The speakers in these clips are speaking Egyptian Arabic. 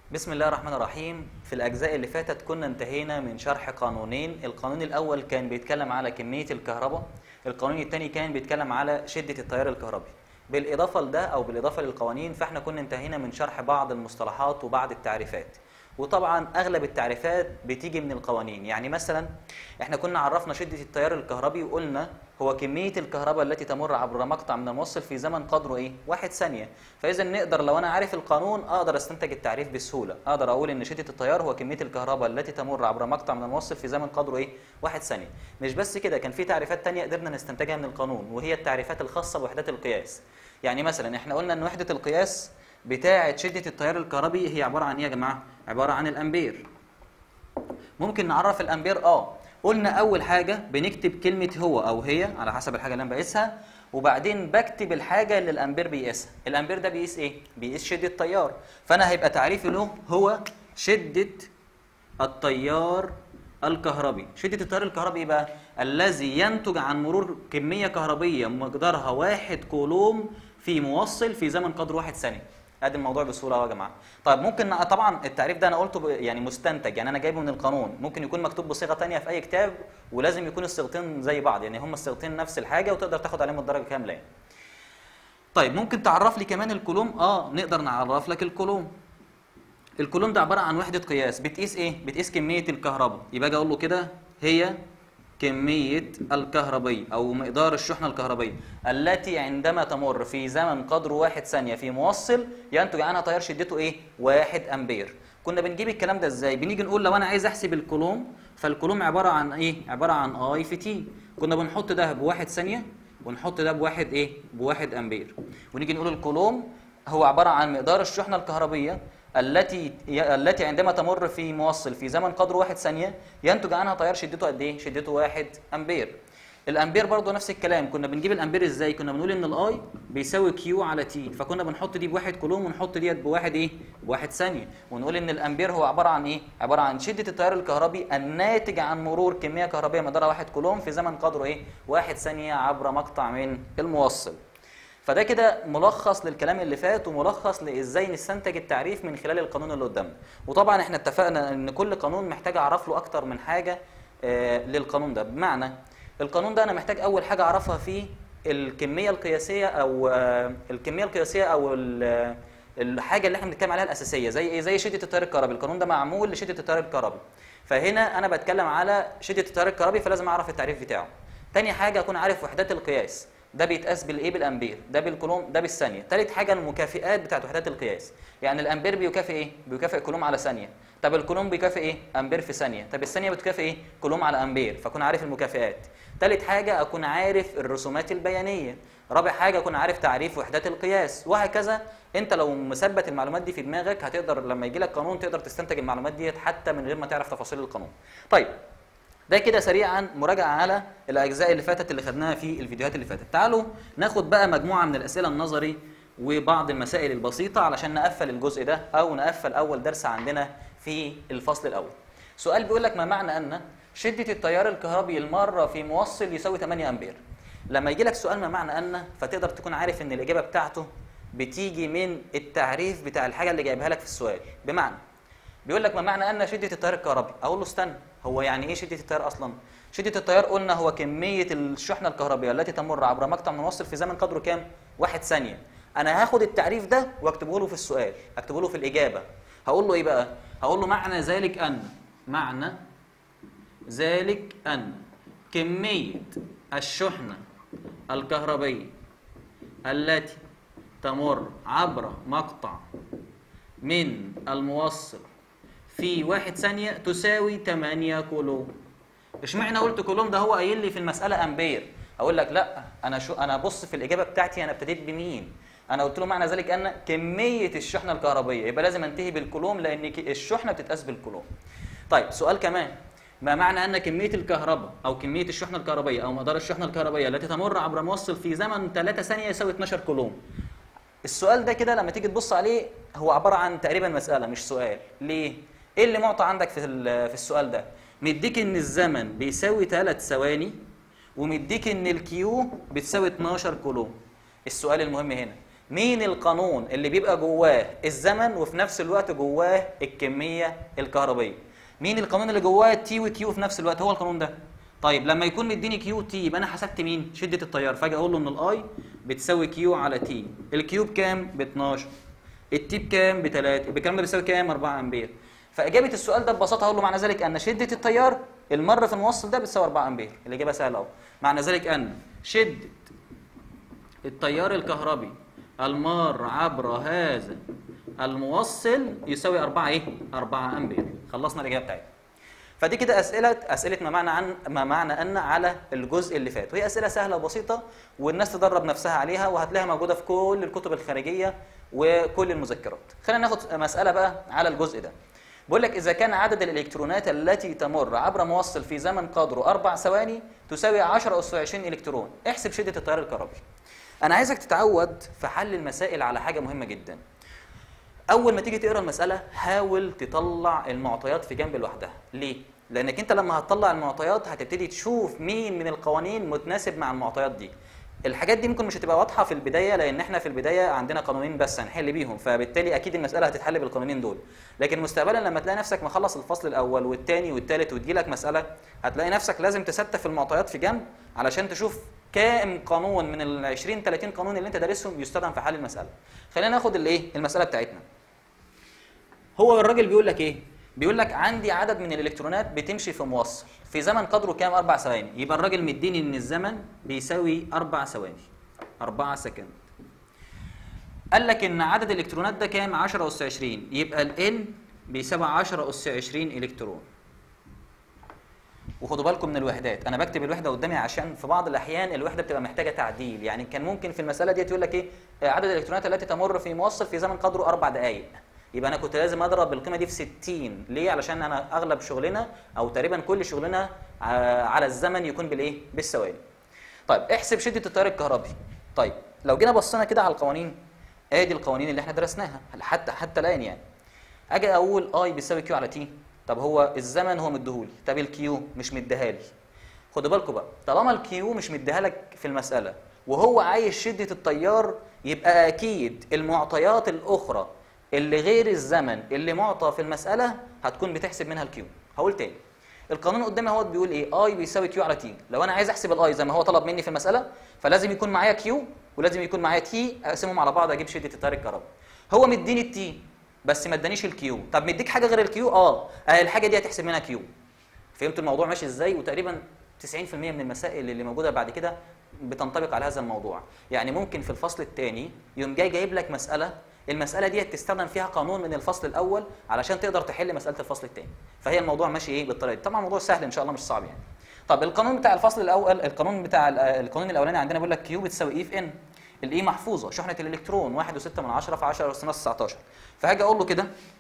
بسم الله الرحمن الرحيم في الأجزاء اللي فاتت كنا انتهينا من شرح قانونين القانون الأول كان بيتكلم على كمية الكهرباء القانون الثاني كان بيتكلم على شدة التيار الكهربي بالإضافة لده أو بالإضافة للقوانين فإحنا كنا انتهينا من شرح بعض المصطلحات وبعض التعريفات وطبعا اغلب التعريفات بتيجي من القوانين يعني مثلا احنا كنا عرفنا شده التيار الكهربي وقلنا هو كميه الكهرباء التي تمر عبر مقطع من الموصل في زمن قدره ايه واحد ثانيه فاذا نقدر لو انا عارف القانون اقدر استنتج التعريف بسهوله اقدر اقول ان شده التيار هو كميه الكهرباء التي تمر عبر مقطع من الموصل في زمن قدره ايه واحد ثانيه مش بس كده كان في تعريفات تانية قدرنا نستنتجها من القانون وهي التعريفات الخاصه بوحدات القياس يعني مثلا احنا قلنا ان وحده القياس بتاعه شده التيار الكهربي هي عباره عن ايه يا جماعه عباره عن الامبير ممكن نعرف الامبير اه قلنا اول حاجه بنكتب كلمه هو او هي على حسب الحاجه اللي انا بقيسها وبعدين بكتب الحاجه اللي الامبير بيقيسها الامبير ده بيقيس ايه بيقيس شده التيار فانا هيبقى تعريفي له هو شده التيار الكهربي شده التيار الكهربي ايه بقى الذي ينتج عن مرور كميه كهربيه مقدارها واحد كولوم في موصل في زمن قدر واحد ثانيه ادي الموضوع بسهوله اهو يا جماعه طيب ممكن طبعا التعريف ده انا قلته ب- يعني مستنتج يعني انا جايبه من القانون ممكن يكون مكتوب بصيغه تانية في اي كتاب ولازم يكون الصيغتين زي بعض يعني هما الصيغتين نفس الحاجه وتقدر تاخد عليهم الدرجه كامله يعني. طيب ممكن تعرف لي كمان الكولوم اه نقدر نعرف لك الكولوم الكولوم ده عباره عن وحده قياس بتقيس ايه بتقيس كميه الكهرباء يبقى اجي اقول له كده هي كمية الكهربية أو مقدار الشحنة الكهربية التي عندما تمر في زمن قدره واحد ثانية في موصل ينتج عنها تيار شدته إيه؟ واحد أمبير كنا بنجيب الكلام ده إزاي؟ بنيجي نقول لو أنا عايز أحسب الكولوم فالكولوم عبارة عن إيه؟ عبارة عن أي في تي كنا بنحط ده بواحد ثانية ونحط ده بواحد إيه؟ بواحد أمبير ونيجي نقول الكولوم هو عبارة عن مقدار الشحنة الكهربية التي التي عندما تمر في موصل في زمن قدره واحد ثانية ينتج عنها تيار شدته قد ايه؟ شدته واحد امبير. الامبير برضه نفس الكلام كنا بنجيب الامبير ازاي؟ كنا بنقول ان الاي بيساوي كيو على تي فكنا بنحط دي بواحد كولوم ونحط ديت بواحد ايه؟ بواحد ثانية ونقول ان الامبير هو عبارة عن ايه؟ عبارة عن شدة التيار الكهربي الناتج عن مرور كمية كهربية مقدارها واحد كولوم في زمن قدره ايه؟ واحد ثانية عبر مقطع من الموصل. فده كده ملخص للكلام اللي فات وملخص لازاي نستنتج التعريف من خلال القانون اللي قدامنا وطبعا احنا اتفقنا ان كل قانون محتاج اعرف له اكتر من حاجه آه للقانون ده بمعنى القانون ده انا محتاج اول حاجه اعرفها فيه الكميه القياسيه او آه الكميه القياسيه او ال- الحاجه اللي احنا بنتكلم عليها الاساسيه زي ايه زي شده التيار الكهربي القانون ده معمول لشده التيار الكهربي فهنا انا بتكلم على شده التيار الكهربي فلازم اعرف التعريف بتاعه تاني حاجه اكون عارف وحدات القياس ده بيتقاس بالايه بالامبير ده بالكولوم ده بالثانيه ثالث حاجه المكافئات بتاعت وحدات القياس يعني الامبير بيكافئ ايه بيكافئ كولوم على ثانيه طب الكولوم بيكافئ ايه امبير في ثانيه طب الثانيه بتكافئ ايه كولوم على امبير فاكون عارف المكافئات ثالث حاجه اكون عارف الرسومات البيانيه رابع حاجه اكون عارف تعريف وحدات القياس وهكذا انت لو مثبت المعلومات دي في دماغك هتقدر لما يجي لك قانون تقدر تستنتج المعلومات ديت حتى من غير ما تعرف تفاصيل القانون طيب ده كده سريعا مراجعه على الاجزاء اللي فاتت اللي خدناها في الفيديوهات اللي فاتت تعالوا ناخد بقى مجموعه من الاسئله النظري وبعض المسائل البسيطه علشان نقفل الجزء ده او نقفل اول درس عندنا في الفصل الاول سؤال بيقول لك ما معنى ان شده التيار الكهربي الماره في موصل يساوي 8 امبير لما يجي لك سؤال ما معنى ان فتقدر تكون عارف ان الاجابه بتاعته بتيجي من التعريف بتاع الحاجه اللي جايبها لك في السؤال بمعنى بيقول لك ما معنى ان شده التيار الكهربي اقول له استنى هو يعني ايه شده التيار اصلا شده التيار قلنا هو كميه الشحنه الكهربيه التي تمر عبر مقطع منوصل في زمن قدره كام واحد ثانيه انا هاخد التعريف ده واكتبه له في السؤال اكتبه له في الاجابه هقول له ايه بقى هقول له معنى ذلك ان معنى ذلك ان كميه الشحنه الكهربيه التي تمر عبر مقطع من الموصل في واحد ثانية تساوي 8 كولوم اشمعنى قلت كولوم ده هو قايل لي في المسألة أمبير أقول لك لا أنا شو أنا بص في الإجابة بتاعتي أنا ابتديت بمين أنا قلت له معنى ذلك أن كمية الشحنة الكهربية يبقى لازم أنتهي بالكولوم لأن ك- الشحنة بتتقاس بالكولوم طيب سؤال كمان ما معنى أن كمية الكهرباء أو كمية الشحنة الكهربية أو مقدار الشحنة الكهربية التي تمر عبر موصل في زمن 3 ثانية يساوي 12 كولوم السؤال ده كده لما تيجي تبص عليه هو عباره عن تقريبا مساله مش سؤال ليه ايه اللي معطى عندك في ال- في السؤال ده مديك ان الزمن بيساوي 3 ثواني ومديك ان الكيو بتساوي 12 كولوم السؤال المهم هنا مين القانون اللي بيبقى جواه الزمن وفي نفس الوقت جواه الكميه الكهربيه مين القانون اللي جواه تي وكيو في نفس الوقت هو القانون ده طيب لما يكون مديني كيو تي يبقى انا حسبت مين شده التيار فاجي اقول له ان الاي بتساوي كيو على تي الكيو بكام ب 12 التي بكام ب 3 يبقى الكلام ده بيساوي كام 4 امبير فاجابه السؤال ده ببساطه هقول له معنى ذلك ان شده التيار المره في الموصل ده بتساوي 4 امبير الاجابه سهله اهو معنى ذلك ان شده التيار الكهربي المار عبر هذا الموصل يساوي 4 ايه 4 امبير خلصنا الاجابه بتاعتنا فدي كده اسئله اسئله ما معنى عن ما معنى ان على الجزء اللي فات وهي اسئله سهله وبسيطه والناس تدرب نفسها عليها وهتلاقيها موجوده في كل الكتب الخارجيه وكل المذكرات خلينا ناخد مساله بقى على الجزء ده بيقول لك اذا كان عدد الالكترونات التي تمر عبر موصل في زمن قدره اربع ثواني تساوي 10 اس 20 الكترون احسب شده التيار الكهربي انا عايزك تتعود في حل المسائل على حاجه مهمه جدا اول ما تيجي تقرا المساله حاول تطلع المعطيات في جنب لوحدها ليه لانك انت لما هتطلع المعطيات هتبتدي تشوف مين من القوانين متناسب مع المعطيات دي الحاجات دي ممكن مش هتبقى واضحه في البدايه لان احنا في البدايه عندنا قانونين بس هنحل بيهم فبالتالي اكيد المساله هتتحل بالقانونين دول لكن مستقبلا لما تلاقي نفسك مخلص الفصل الاول والثاني والثالث وتجيلك مساله هتلاقي نفسك لازم تستف المعطيات في جنب علشان تشوف كام قانون من ال 20 30 قانون اللي انت دارسهم يستخدم في حل المساله خلينا ناخد الايه المساله بتاعتنا هو الراجل بيقول لك ايه بيقول لك عندي عدد من الالكترونات بتمشي في موصل في زمن قدره كام اربع ثواني يبقى الراجل مديني ان الزمن بيساوي اربع ثواني اربعة سكند قال لك ان عدد الالكترونات ده كام 10 اس 20 يبقى ال بيساوي 10 اس 20 الكترون وخدوا بالكم من الوحدات انا بكتب الوحده قدامي عشان في بعض الاحيان الوحده بتبقى محتاجه تعديل يعني كان ممكن في المساله دي يقول لك ايه عدد الالكترونات التي تمر في موصل في زمن قدره اربع دقائق يبقى انا كنت لازم اضرب القيمه دي في 60 ليه علشان انا اغلب شغلنا او تقريبا كل شغلنا على الزمن يكون بالايه بالثواني طيب احسب شده التيار الكهربي طيب لو جينا بصينا كده على القوانين ادي القوانين اللي احنا درسناها حتى حتى الان يعني اجي اقول اي بيساوي كيو على تي طب هو الزمن هو مديهولي طب الكيو مش مديها لي خدوا بالكم بقى طالما الكيو مش مديها لك في المساله وهو عايز شده التيار يبقى اكيد المعطيات الاخرى اللي غير الزمن اللي معطى في المساله هتكون بتحسب منها الكيو هقول تاني القانون قدامي اهوت بيقول ايه اي بيساوي كيو على تي لو انا عايز احسب الاي زي ما هو طلب مني في المساله فلازم يكون معايا كيو ولازم يكون معايا تي اقسمهم على بعض اجيب شده التيار الكهربي هو مديني التي بس ما ادانيش الكيو طب مديك حاجه غير الكيو اه الحاجه دي هتحسب منها كيو فهمتوا الموضوع ماشي ازاي وتقريبا 90% من المسائل اللي موجوده بعد كده بتنطبق على هذا الموضوع يعني ممكن في الفصل الثاني يوم جاي جايب لك مساله المساله دي تستخدم فيها قانون من الفصل الاول علشان تقدر تحل مساله الفصل الثاني فهي الموضوع ماشي ايه بالطريقه دي طبعا الموضوع سهل ان شاء الله مش صعب يعني طب القانون بتاع الفصل الاول القانون بتاع القانون الاولاني عندنا بيقول لك كيو بتساوي اي في ان الاي محفوظه شحنه الالكترون 1.6 من 10 في 10 اس 19 فهاجي اقول له كده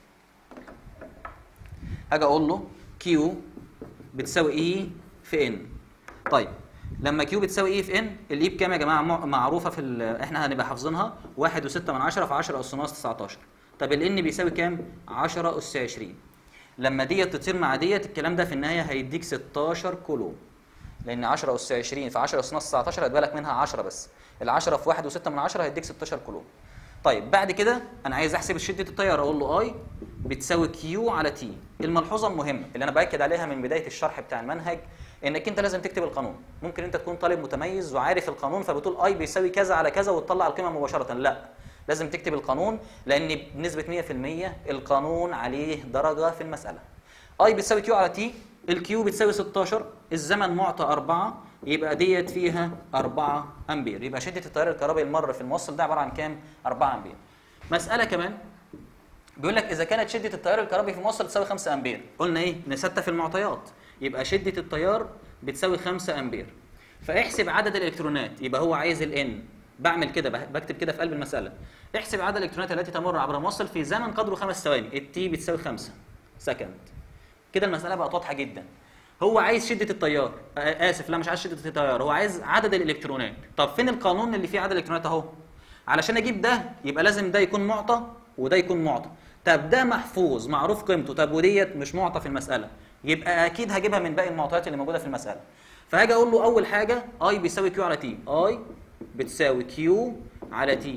هاجي اقول له كيو بتساوي اي في ان طيب لما كيو بتساوي اي في ان الاي بكام يا جماعه معروفه في احنا هنبقى حافظينها 1.6 من 10 في 10 اس ناقص 19 طب الان بيساوي كام 10 اس 20 لما ديت تطير مع ديت الكلام ده في النهايه هيديك 16 كولوم لان 10 اس 20 في 10 اس ناقص 19 هتبقى لك منها 10 بس ال 10 في 1.6 من 10 هيديك 16 كولوم طيب بعد كده انا عايز احسب شده التيار اقول له اي بتساوي كيو على تي الملحوظه المهمه اللي انا باكد عليها من بدايه الشرح بتاع المنهج انك انت لازم تكتب القانون ممكن انت تكون طالب متميز وعارف القانون فبتقول اي بيساوي كذا على كذا وتطلع القيمه مباشره لا لازم تكتب القانون لان بنسبه 100% القانون عليه درجه في المساله اي بتساوي كيو على تي الكيو بتساوي 16 الزمن معطى 4 يبقى ديت فيها 4 امبير يبقى شده التيار الكهربائي المر في الموصل ده عباره عن كام 4 امبير مساله كمان بيقول لك اذا كانت شده التيار الكهربائي في الموصل تساوي 5 امبير قلنا ايه نستف المعطيات يبقى شده التيار بتساوي 5 امبير فاحسب عدد الالكترونات يبقى هو عايز الان بعمل كده بكتب كده في قلب المساله احسب عدد الالكترونات التي تمر عبر موصل في زمن قدره 5 ثواني التي بتساوي 5 سكند كده المساله بقت واضحه جدا هو عايز شده التيار اسف لا مش عايز شده التيار هو عايز عدد الالكترونات طب فين القانون اللي فيه عدد الالكترونات اهو علشان اجيب ده يبقى لازم ده يكون معطى وده يكون معطى طب ده محفوظ معروف قيمته طب وديت مش معطى في المساله يبقى اكيد هجيبها من باقي المعطيات اللي موجوده في المساله فهاجي اقول له اول حاجه اي بيساوي كيو على تي اي بتساوي كيو على تي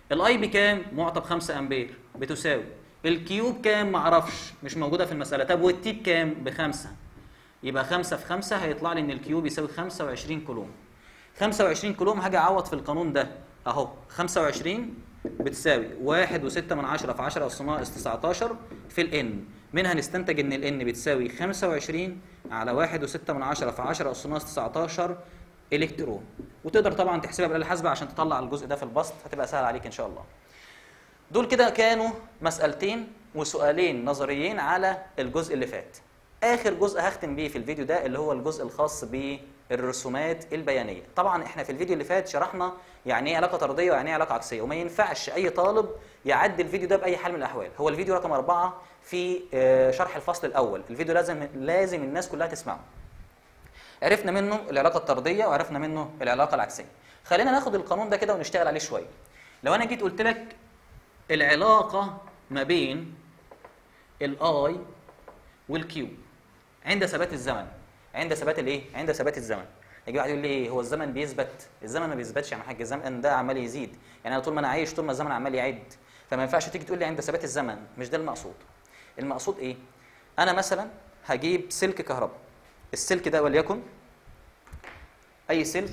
الاي بكام معطى ب 5 امبير بتساوي الكيو بكام معرفش مش موجوده في المساله طب والتي بكام بخمسة يبقى 5 في 5 هيطلع لي ان الكيو بيساوي 25 كولوم 25 كولوم هاجي اعوض في القانون ده اهو 25 بتساوي 1.6 من 10 في 10 اس ناقص 19 في الان منها نستنتج ان الان بتساوي 25 على 1.6 من 10 في 10 اس ناقص 19 الكترون وتقدر طبعا تحسبها بالاله الحاسبه عشان تطلع الجزء ده في البسط هتبقى سهل عليك ان شاء الله دول كده كانوا مسألتين وسؤالين نظريين على الجزء اللي فات اخر جزء هختم بيه في الفيديو ده اللي هو الجزء الخاص بالرسومات البيانيه طبعا احنا في الفيديو اللي فات شرحنا يعني ايه علاقه طرديه ويعني ايه علاقه عكسيه وما ينفعش اي طالب يعدي الفيديو ده باي حال من الاحوال هو الفيديو رقم أربعة في آه، شرح الفصل الاول الفيديو لازم لازم الناس كلها تسمعه عرفنا منه العلاقه الطرديه وعرفنا منه العلاقه العكسيه خلينا ناخد القانون ده كده ونشتغل عليه شويه لو انا جيت قلت لك العلاقه ما بين الاي والكيو عند ثبات الزمن عند ثبات الايه عند ثبات الزمن يجي واحد يقول لي ايه هو الزمن بيثبت الزمن ما بيثبتش يا عم الحاج الزمن ده عمال يزيد يعني انا طول ما انا عايش طول ما الزمن عمال يعد فما ينفعش تيجي تقول لي عند ثبات الزمن مش ده المقصود المقصود ايه انا مثلا هجيب سلك كهرباء السلك ده وليكن اي سلك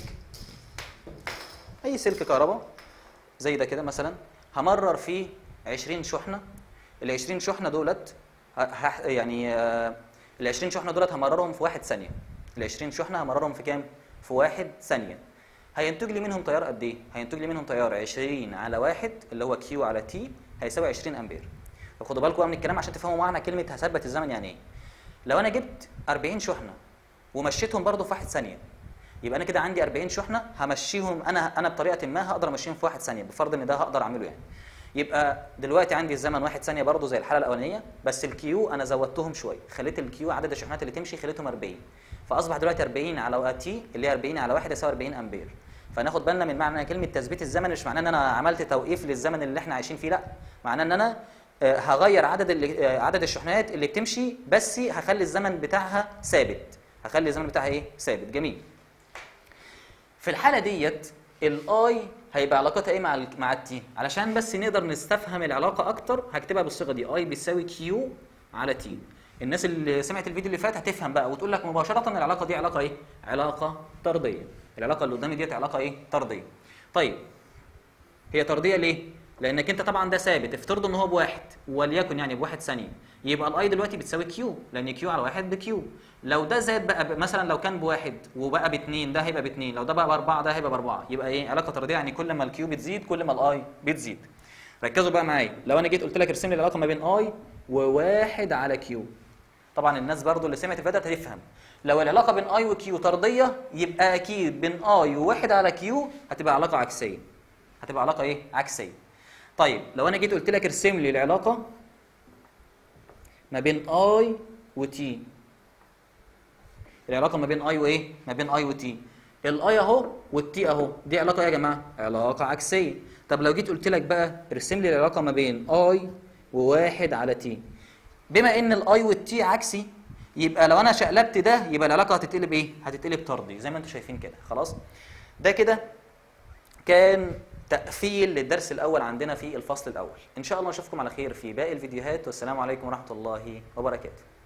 اي سلك كهرباء زي ده كده مثلا همرر فيه 20 شحنه ال 20 شحنه دولت ه- ه- يعني ال 20 شحنه دولت همررهم في واحد ثانيه ال 20 شحنه همررهم في كام؟ في واحد ثانيه هينتج لي منهم تيار قد ايه؟ هينتج لي منهم تيار 20 على واحد اللي هو كيو على تي هيساوي 20 امبير طب خدوا بالكم بقى من الكلام عشان تفهموا معنى كلمه هثبت الزمن يعني ايه لو انا جبت 40 شحنه ومشيتهم برضه في واحد ثانيه يبقى انا كده عندي 40 شحنه همشيهم انا انا بطريقه ما هقدر امشيهم في واحد ثانيه بفرض ان ده هقدر اعمله يعني يبقى دلوقتي عندي الزمن واحد ثانيه برضه زي الحاله الاولانيه بس الكيو انا زودتهم شويه خليت الكيو عدد الشحنات اللي تمشي خليتهم 40 فاصبح دلوقتي 40 على تي اللي هي 40 على 1 يساوي 40 امبير فناخد بالنا من معنى كلمه تثبيت الزمن مش معناه ان انا عملت توقيف للزمن اللي احنا عايشين فيه لا معناه ان انا آه، هغير عدد اللي آه، عدد الشحنات اللي بتمشي بس هخلي الزمن بتاعها ثابت هخلي الزمن بتاعها ايه ثابت جميل في الحاله ديت الاي هيبقى علاقتها ايه مع ال مع التي علشان بس نقدر نستفهم العلاقه اكتر هكتبها بالصيغه دي اي بيساوي كيو على تي الناس اللي سمعت الفيديو اللي فات هتفهم بقى وتقول لك مباشره العلاقه دي علاقه ايه علاقه طرديه العلاقه اللي قدامي ديت علاقه ايه طرديه طيب هي طرديه ليه لانك انت طبعا ده ثابت افترض ان هو بواحد وليكن يعني بواحد ثانيه يبقى الاي دلوقتي بتساوي كيو لان كيو على واحد بكيو لو ده زاد بقى ب- مثلا لو كان بواحد وبقى باثنين ده هيبقى باثنين لو ده بقى باربعه ده هيبقى باربعه يبقى ايه علاقه طرديه يعني كل ما الكيو بتزيد كل ما الاي بتزيد ركزوا بقى معايا لو انا جيت قلت لك ارسم لي العلاقه ما بين اي وواحد على كيو طبعا الناس برضو اللي سمعت الفيديو هتفهم لو العلاقه بين اي وكيو طرديه يبقى اكيد بين اي وواحد على كيو هتبقى علاقه عكسيه هتبقى علاقه ايه عكسيه طيب لو انا جيت قلت لك ارسم لي العلاقه ما بين اي وتي العلاقه ما بين اي وايه ما بين اي وتي الاي اهو والتي اهو دي علاقه ايه يا جماعه علاقه عكسيه طب لو جيت قلت لك بقى ارسم لي العلاقه ما بين اي وواحد على تي بما ان الاي والتي عكسي يبقى لو انا شقلبت ده يبقى العلاقه هتتقلب ايه هتتقلب طردي زي ما انتم شايفين كده خلاص ده كده كان تقفيل للدرس الاول عندنا في الفصل الاول ان شاء الله نشوفكم على خير في باقي الفيديوهات والسلام عليكم ورحمه الله وبركاته